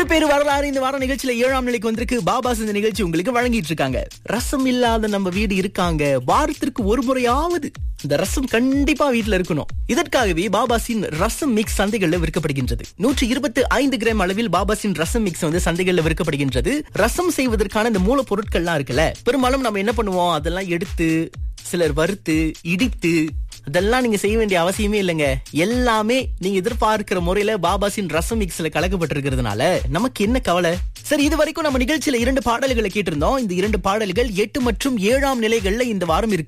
பேரு வரலாறு இந்த வார நிகழ்ச்சியில ஏழாம் நிலைக்கு வந்திருக்கு பாபாஸ் இந்த நிகழ்ச்சி உங்களுக்கு வழங்கிட்டு இருக்காங்க ரசம் இல்லாத நம்ம வீடு இருக்காங்க வாரத்திற்கு ஒரு முறையாவது இந்த ரசம் கண்டிப்பா வீட்ல இருக்கணும் இதற்காகவே பாபாசின் ரசம் மிக்ஸ் சந்தைகள்ல விற்கப்படுகின்றது நூற்றி இருபத்தி ஐந்து கிராம் அளவில் பாபாசின் ரசம் மிக்ஸ் வந்து சந்தைகள்ல விற்கப்படுகின்றது ரசம் செய்வதற்கான இந்த மூலப்பொருட்கள்லாம் இருக்குல்ல பெரும்பாலும் நம்ம என்ன பண்ணுவோம் அதெல்லாம் எடுத்து சிலர் வறுத்து இடித்து அதெல்லாம் நீங்க செய்ய வேண்டிய அவசியமே இல்லைங்க எல்லாமே நீங்க எதிர்பார்க்கிற முறையில பாபாசின் ரசம் மிக்ஸ்ல கலக்கப்பட்டிருக்கிறதுனால நமக்கு என்ன கவலை சரி இது வரைக்கும் நம்ம நிகழ்ச்சியில இரண்டு பாடல்களை கேட்டிருந்தோம் இந்த இரண்டு பாடல்கள் எட்டு மற்றும் ஏழாம் நிலைகள்ல இந்த வாரம் இருக்கு